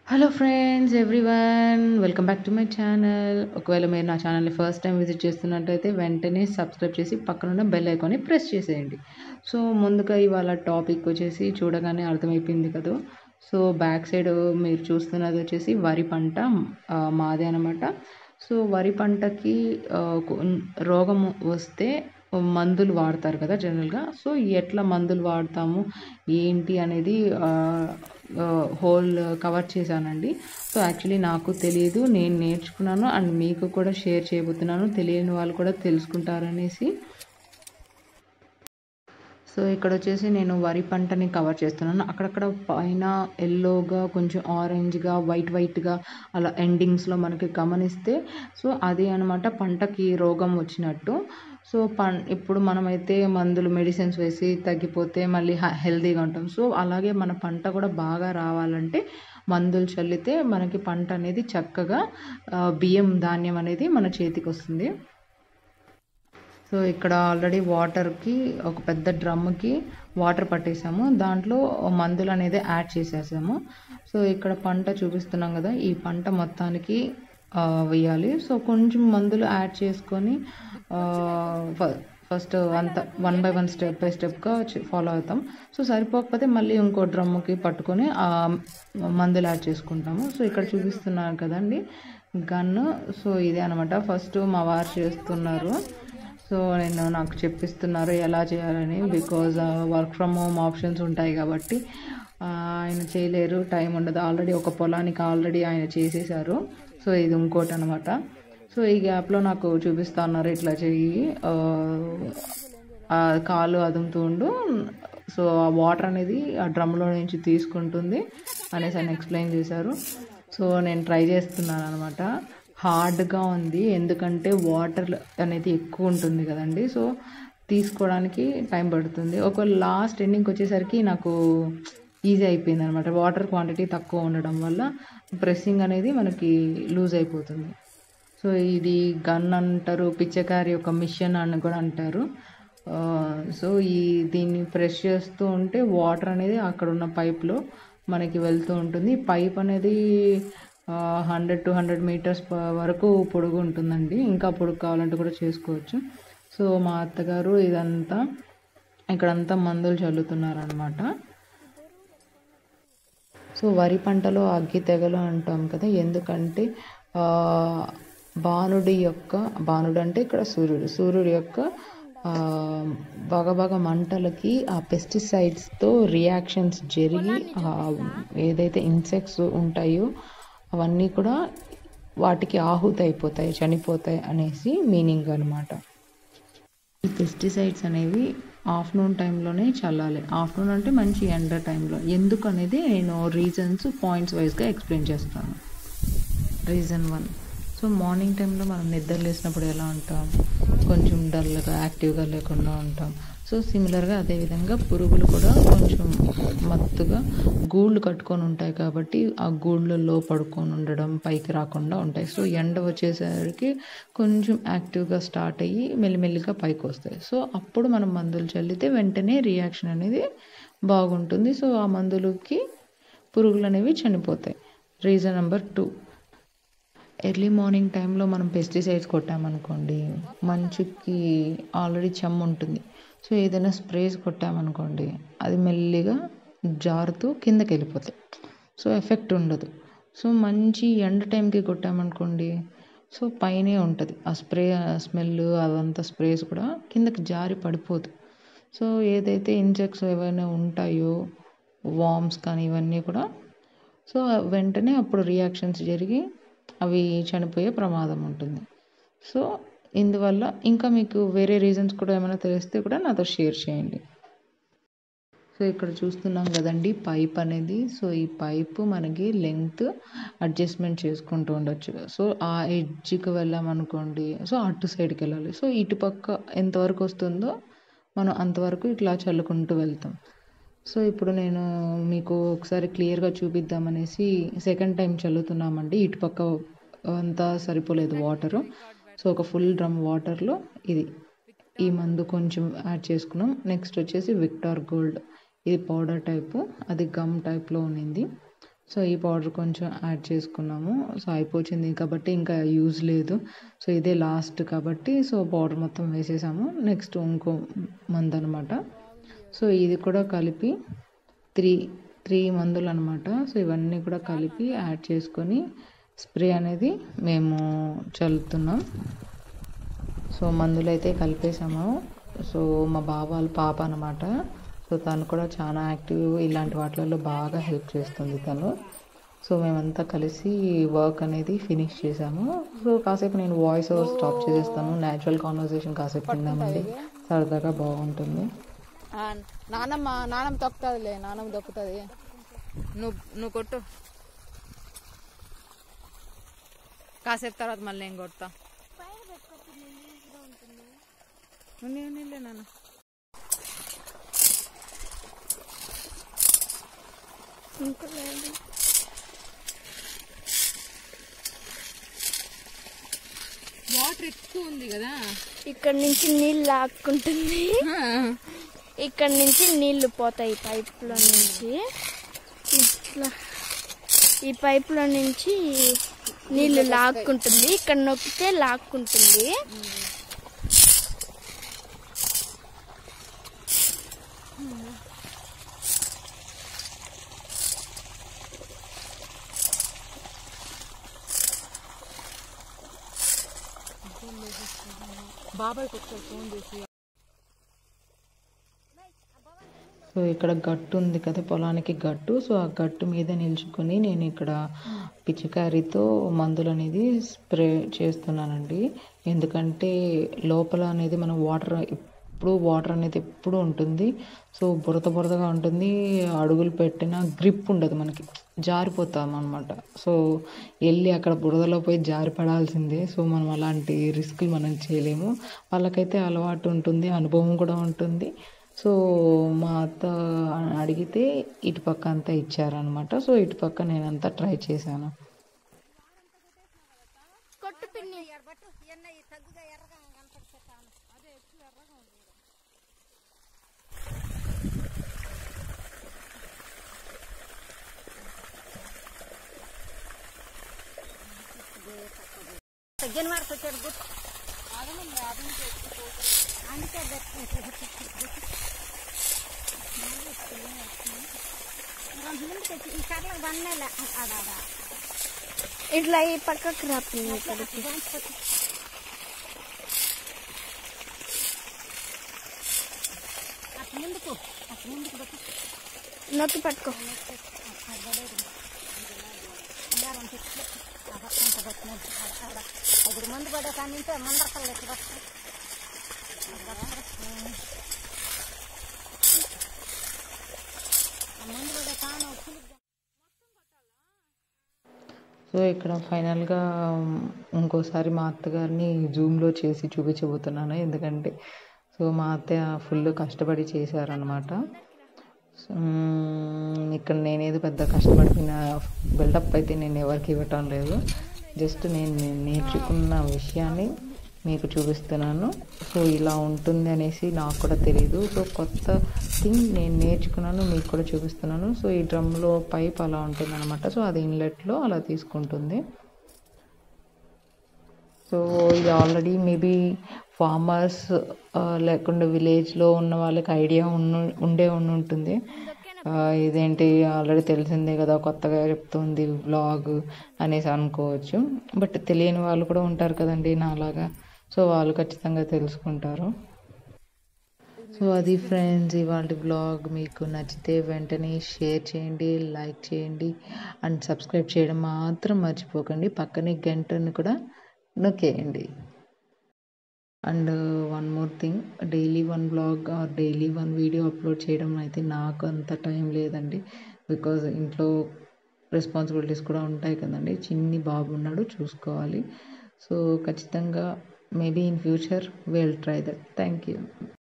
hello friends everyone welcome back to my channel ఒకవేళ మీరు నా ఛానల్ని ఫస్ట్ టైం విజిట్ చేస్తున్నట్టయితే వెంటనే సబ్స్క్రైబ్ చేసి పక్కనున్న బెల్ ఐకాన్ని ప్రెస్ చేసేయండి సో ముందుగా ఇవాళ టాపిక్ వచ్చేసి చూడగానే అర్థమైపోయింది కదా సో బ్యాక్ సైడ్ మీరు చూస్తున్నది వచ్చేసి వరి పంట ఆ, మాదే అనమాట సో వరి పంటకి ఆ, కొన్- రోగం వస్తే మందులు వాడతారు కదా జనరల్గా సో ఎట్లా మందులు వాడతాము ఏంటి అనేది హోల్ కవర్ చేశానండి సో యాక్చువల్లీ నాకు తెలియదు నేను నేర్చుకున్నాను అండ్ మీకు కూడా షేర్ చేయబోతున్నాను తెలియని వాళ్ళు కూడా తెలుసుకుంటారనేసి సో ఇక్కడ వచ్చేసి నేను వరి పంటని కవర్ చేస్తున్నాను అక్కడక్కడ పైన ఎల్లోగా కొంచెం ఆరెంజ్గా వైట్ వైట్గా అలా ఎండింగ్స్లో మనకి గమనిస్తే సో అది అనమాట పంటకి రోగం వచ్చినట్టు సో పం ఇప్పుడు మనమైతే మందులు మెడిసిన్స్ వేసి తగ్గిపోతే మళ్ళీ హెల్తీగా ఉంటాం సో అలాగే మన పంట కూడా బాగా రావాలంటే మందులు చల్లితే మనకి పంట అనేది చక్కగా ఆ, బియ్యం ధాన్యం అనేది మన చేతికి వస్తుంది సో ఇక్కడ ఆల్రెడీ వాటర్కి ఒక పెద్ద డ్రమ్కి వాటర్ పట్టేసాము దాంట్లో మందులు అనేది యాడ్ చేసేసాము సో ఇక్కడ పంట చూపిస్తున్నాం కదా ఈ పంట మొత్తానికి ఆ, వేయాలి సో కొంచెం మందులు యాడ్ చేసుకొని ఆ, ఫ- ఫస్ట్ అంత one by one step by స్టెప్గా ఫాలో అవుతాం సో సరిపోకపోతే మళ్ళీ ఇంకో డ్రమ్ముకి పట్టుకొని ఆ మందులు యాడ్ చేసుకుంటాము సో ఇక్కడ చూపిస్తున్నారు కదండి గన్ను సో ఇదే అనమాట ఫస్ట్ మా వారు చేస్తున్నారు సో నేను నాకు చెప్పిస్తున్నారు ఎలా చేయాలని because work from home options ఉంటాయి కాబట్టి ఆ, ఆయన చేయలేరు టైం ఉండదు ఆల్రెడీ ఒక పొలానికి ఆల్రెడీ ఆయన చేసేసారు సో ఇది ఇంకోటి అనమాట సో ఈ గ్యాప్లో నాకు చూపిస్తా ఉన్నారు ఇట్లా చెయ్యి ఆ, ఆ కాలు అదుముతూ ఉండు సో ఆ వాటర్ అనేది ఆ డ్రమ్లో నుంచి తీసుకుంటుంది అనేసి ఆయన ఎక్స్ప్లెయిన్ చేశారు సో నేను ట్రై చేస్తున్నాను అనమాట హార్డ్గా ఉంది ఎందుకంటే వాటర్ అనేది ఎక్కువ ఉంటుంది కదండి సో తీసుకోవడానికి టైం పడుతుంది ఒక లాస్ట్ ఎండింగ్కి వచ్చేసరికి నాకు ఈజీ అయిపోయింది అనమాట వాటర్ క్వాంటిటీ తక్కువ ఉండడం వల్ల ప్రెస్సింగ్ అనేది మనకి లూజ్ అయిపోతుంది సో ఇది గన్ అంటారు పిచ్చకారి ఒక మిషన్ అని కూడా అంటారు ఆ, సో ఈ దీన్ని ప్రెస్ చేస్తూ ఉంటే వాటర్ అనేది అక్కడ ఉన్న పైప్లో మనకి వెళ్తూ ఉంటుంది పైప్ అనేది హండ్రెడ్ టు హండ్రెడ్ మీటర్స్ వరకు పొడుగు ఉంటుందండి ఇంకా పొడుగు కావాలంటే కూడా చేసుకోవచ్చు సో మా అత్తగారు ఇదంతా ఇక్కడంతా మందులు చల్లుతున్నారనమాట సో వరి పంటలో అగ్గి తెగలు అంటాం కదా ఎందుకంటే ఆ, బాణుడి యొక్క బాణుడు అంటే ఇక్కడ సూర్యుడు సూర్యుడి యొక్క ఆ, బాగా బాగా మంటలకి ఆ పెస్టిసైడ్స్తో రియాక్షన్స్ జరిగి ఆ, ఏదైతే ఇన్సెక్ట్స్ ఉంటాయో అవన్నీ కూడా వాటికి ఆహుతి అయిపోతాయి చనిపోతాయి అనేసి మీనింగ్ అనమాట ఈ పెస్టిసైడ్స్ అనేవి ఆఫ్టర్నూన్ టైంలోనే చల్లాలి ఆఫ్టర్నూన్ అంటే మంచి ఎండ టైంలో ఎందుకు అనేది నేను రీజన్స్ పాయింట్స్ వైజ్గా ఎక్స్ప్లెయిన్ చేస్తాను రీజన్ వన్ సో మార్నింగ్ టైంలో మనం నిద్ర లేసినప్పుడు ఎలా ఉంటాం కొంచెం డల్గా యాక్టివ్గా లేకుండా ఉంటాం సో సిమిలర్గా అదేవిధంగా పురుగులు కూడా కొంచెం మత్తుగా గూళ్ళు కట్టుకొని ఉంటాయి కాబట్టి ఆ గూళ్ళల్లో పడుకొని ఉండడం పైకి రాకుండా ఉంటాయి సో ఎండ వచ్చేసరికి కొంచెం యాక్టివ్గా స్టార్ట్ అయ్యి మెల్లిమెల్లిగా పైకి వస్తాయి సో అప్పుడు మనం మందులు చల్లితే వెంటనే రియాక్షన్ అనేది బాగుంటుంది సో ఆ మందులకి పురుగులు అనేవి చనిపోతాయి reason number two early morning టైంలో మనం పెస్టిసైడ్స్ కొట్టామనుకోండి మంచుకి ఆల్రెడీ చెమ్మ ఉంటుంది సో ఏదైనా స్ప్రేస్ కొట్టామనుకోండి అది మెల్లిగా జారుతూ కిందకి వెళ్ళిపోతాయి సో ఎఫెక్ట్ ఉండదు సో మంచి ఎండ టైంకి కొట్టామనుకోండి సో పైనే ఉంటుంది ఆ స్ప్రే స్మెల్ అదంతా స్ప్రేస్ కూడా కిందకి జారి పడిపోదు సో ఏదైతే ఇన్సెక్ట్స్ ఏవైనా ఉంటాయో వామ్స్ కానీ ఇవన్నీ కూడా సో వెంటనే అప్పుడు రియాక్షన్స్ జరిగి అవి చనిపోయే ప్రమాదం ఉంటుంది సో ఇందువల్ల ఇంకా మీకు వేరే రీజన్స్ కూడా ఏమైనా తెలిస్తే కూడా నాతో షేర్ చేయండి సో ఇక్కడ చూస్తున్నాం కదండి పైప్ అనేది సో ఈ పైపు మనకి లెంగ్త్ అడ్జస్ట్మెంట్ చేసుకుంటూ ఉండొచ్చు సో ఆ ఎడ్జ్కి వెళ్ళామనుకోండి సో అటు సైడ్కి వెళ్ళాలి సో ఇటుపక్క ఎంతవరకు వస్తుందో మనం అంతవరకు ఇట్లా చల్లుకుంటూ వెళ్తాం సో ఇప్పుడు నేను మీకు ఒకసారి క్లియర్గా చూపిద్దామనేసి సెకండ్ టైం చల్లుతున్నామండి ఇటుపక్క అంతా సరిపోలేదు వాటరు సో ఒక ఫుల్ డ్రమ్ వాటర్లో ఇది ఈ మందు కొంచెం యాడ్ చేసుకున్నాం నెక్స్ట్ వచ్చేసి విక్టార్ గోల్డ్ ఇది పౌడర్ టైపు అది గమ్ టైప్లో ఉన్నింది సో ఈ పౌడర్ కొంచెం యాడ్ చేసుకున్నాము సో అయిపోయింది కాబట్టి ఇంకా యూజ్ లేదు సో ఇదే లాస్ట్ కాబట్టి సో పౌడర్ మొత్తం వేసేసాము నెక్స్ట్ ఇంకో మందు అనమాట సో ఇది కూడా కలిపి త్రీ త్రీ మందులు అనమాట సో ఇవన్నీ కూడా కలిపి యాడ్ చేసుకొని స్ప్రే అనేది మేము చల్లుతున్నాం సో మందులు అయితే కలిపేసాము సో మా బావ వాళ్ళ పాప అనమాట సో తను కూడా చాలా యాక్టివ్ ఇలాంటి వాటిలలో బాగా హెల్ప్ చేస్తుంది తను సో మేమంతా కలిసి వర్క్ అనేది ఫినిష్ చేసాము సో కాసేపు నేను వాయిస్ ఓవర్ స్టాప్ చేసేస్తాను న్యాచురల్ కాన్వర్సేషన్ కాసేపు విందామండి సరదాగా బాగుంటుంది ఆ, నానమ్మ నానమ్మ తొక్కుతుందిలే నానమ్మ దొక్కుతుంది నువ్వు నువ్వు కొట్టు కాసేపు తర్వాత మళ్ళీ నేను కొడతా ఉన్ని, ఉన్నిలే నాన్న వాటర్ ఎక్కువ ఉంది కదా ఇక్కడ నుంచి నీళ్ళు లాక్కుంటుంది ఇక్కడ నుంచి నీళ్లు పోతాయి పైపులో నుంచి ఇట్లా ఈ పైపులో నుంచి నీళ్లు లాక్కుంటుంది ఇక్కడ నొక్కితే లాక్కుంటుంది బాబాయ్కి ఒకసారి ఫోన్ చేసి సో ఇక్కడ గట్టు ఉంది కదా పొలానికి గట్టు సో ఆ గట్టు మీద నిల్చుకొని నేను ఇక్కడ పిచికారితో మందులు అనేది స్ప్రే చేస్తున్నానండి ఎందుకంటే లోపల అనేది మనం వాటర్ ఎప్పుడు వాటర్ అనేది ఎప్పుడు ఉంటుంది సో బురద బురదగా ఉంటుంది అడుగులు పెట్టిన గ్రిప్ ఉండదు మనకి జారిపోతాం అనమాట సో వెళ్ళి అక్కడ బురదలో పోయి జారి పడాల్సిందే సో మనం అలాంటి రిస్క్లు మనం చేయలేము వాళ్ళకైతే అలవాటు ఉంటుంది అనుభవం కూడా ఉంటుంది సో మా అత్త అడిగితే ఇటుపక్క అంతా ఇచ్చారనమాట సో ఇటుపక్క నేనంతా ట్రై చేశాను కొట్టు పిన్ని ఇట్లా ఈ పక్కకు రా పిన్ని ఇక్కడికి నొక్కి పట్టుకో సో ఇక్కడ ఫైనల్గా ఇంకోసారి మా అత్తగారిని జూమ్లో చేసి చూపించబోతున్నాను ఎందుకంటే సో మా అత్తయ్య ఫుల్ కష్టపడి చేశారనమాట ఇక్కడ నేనేది పెద్ద కష్టపడిన బిల్డప్ అయితే నేను ఎవరికి ఇవ్వటం లేదు జస్ట్ నేను నేర్చుకున్న విషయాన్ని మీకు చూపిస్తున్నాను సో ఇలా ఉంటుంది అనేసి నాకు కూడా తెలియదు సో కొత్త థింగ్ నేను నేర్చుకున్నాను మీకు కూడా చూపిస్తున్నాను సో ఈ డ్రమ్లో పైప్ అలా ఉంటుంది అనమాట సో అది ఇన్లెట్లో అలా తీసుకుంటుంది సో ఇది ఆల్రెడీ మేబీ ఫార్మర్స్ లేకుండా విలేజ్లో ఉన్న వాళ్ళకి ఐడియా ఉన్న ఉండే ఉండి ఉంటుంది ఆ, ఇదేంటి ఆల్రెడీ తెలిసిందే కదా కొత్తగా చెప్తుంది వ్లాగ్ అనేసి అనుకోవచ్చు బట్ తెలియని వాళ్ళు కూడా ఉంటారు కదండి నాలాగా సో వాళ్ళు ఖచ్చితంగా తెలుసుకుంటారు సో అది ఫ్రెండ్స్ ఇవాళ బ్లాగ్ మీకు నచ్చితే వెంటనే షేర్ చేయండి లైక్ చేయండి అండ్ సబ్స్క్రైబ్ చేయడం మాత్రం మర్చిపోకండి పక్కనే గంటను కూడా నొక్కేయండి and one more thing daily one blog or daily one video upload చేయడం అయితే నాకు అంత టైం లేదండి బికాజ్ ఇంట్లో రెస్పాన్సిబిలిటీస్ కూడా ఉంటాయి కదండి చిన్ని బాబు ఉన్నాడు చూసుకోవాలి సో ఖచ్చితంగా maybe in future will try that thank you